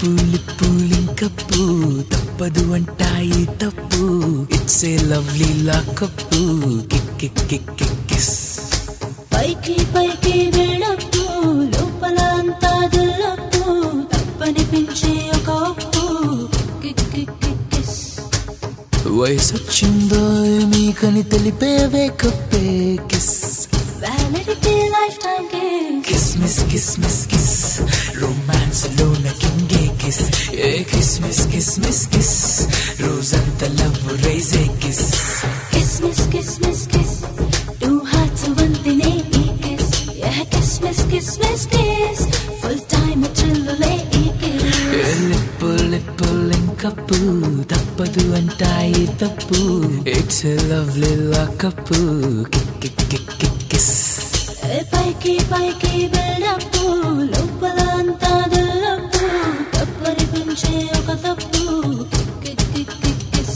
lip lip linkup తప్పదు అంటాయి తప్పు it's a lovely lockup kick kick kick kick kiss పైకి పైకి వెళ్ళప్పు లోపల అంతా దుల్లప్పు తప్పనిపించే ఒక ఒప్పు కిక్ కిక్ కిక్ కిస్ వయసు వచ్చిందో మీకని తెలిపే వేకప్పే kiss validity lifetime kiss kiss miss kiss miss kiss romance లోన కింగే kiss a kiss miss kiss miss kiss రోజంతా లవ్ రైజే kiss kiss miss kiss miss kiss two hearts వంతినే ఈ kiss yeah kiss miss kiss miss kiss full time థ్రిల్లులే ఈ kiss lip lip linkup తప్పదు అంటాయి తప్పు it's lovely lockup kick kick kick kick kiss a పైకి పైకి వెళ్ళప్పు లోపల అంతా దుల్లప్పు తప్పనిపించే ఒక తప్పు kick kick kick kiss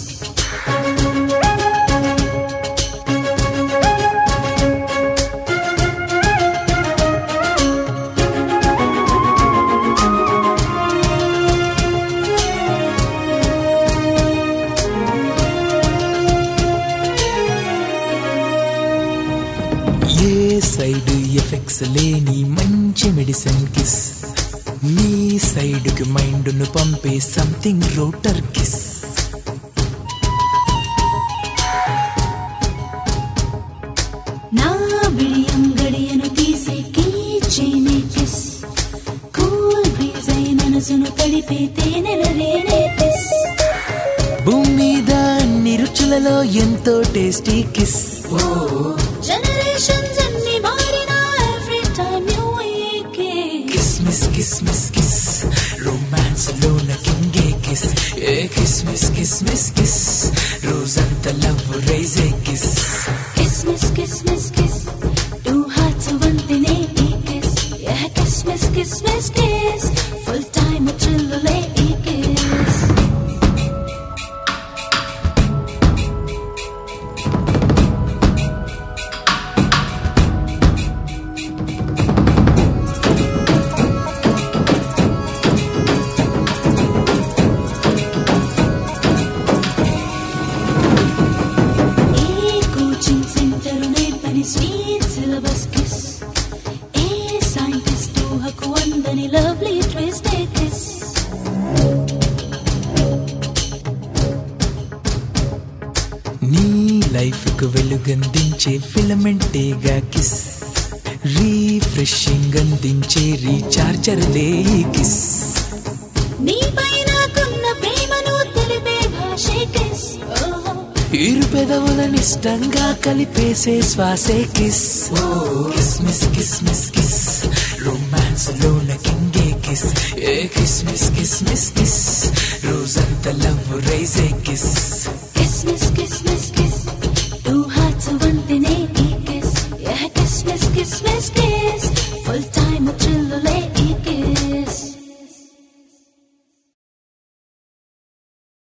a side effects లేని మంచి మెడిసిన్ కిస్ మీ సైడ్ కి మైండ్ ను పంపే సంథింగ్ రోటర్ కిస్ నా బిడియం గడియను తీసే కీచేనే కిస్ కూల్ బ్రీజ్ అయి మనసును తడిపే తేనెల రేనే కిస్ భూమి మీద అన్ని రుచులలో ఎంతో టేస్టీ కిస్ జనరేషన్స్ అన్ని మారినా every time you kiss miss kiss miss kiss romance లోన కింగే kiss a kiss miss kiss miss kiss రోజంతా లవ్ రైజే kiss kiss miss kiss miss kiss two hearts వంతినే ఈ kiss yeah kiss miss kiss miss kiss full time థ్రిల్లులే ఈ kiss a coaching centre నేర్పని sweet syllabus kiss a scientist ఊహకు అందని lovely twist kiss నీ లైఫ్ కు వెలుగందించే ఫిలమెంటేగా కిస్ రీఫ్రెషింగ్ అందించే రీచార్జర్ లే కిస్ నీపై నాకున్న ప్రేమను తెలిపే భాషే కిస్ ఓహో ఇరు పెదవులను ఇష్టంగా కలిపేసే శ్వాసే kiss kiss miss kiss miss kiss romance లోన కింగే kiss a kiss miss kiss miss kiss రోజంతా లవ్ రైజే kiss kiss miss kiss miss kiss two hearts వంతినే ఈ kiss yeah kiss miss kiss miss kiss full time థ్రిల్లులే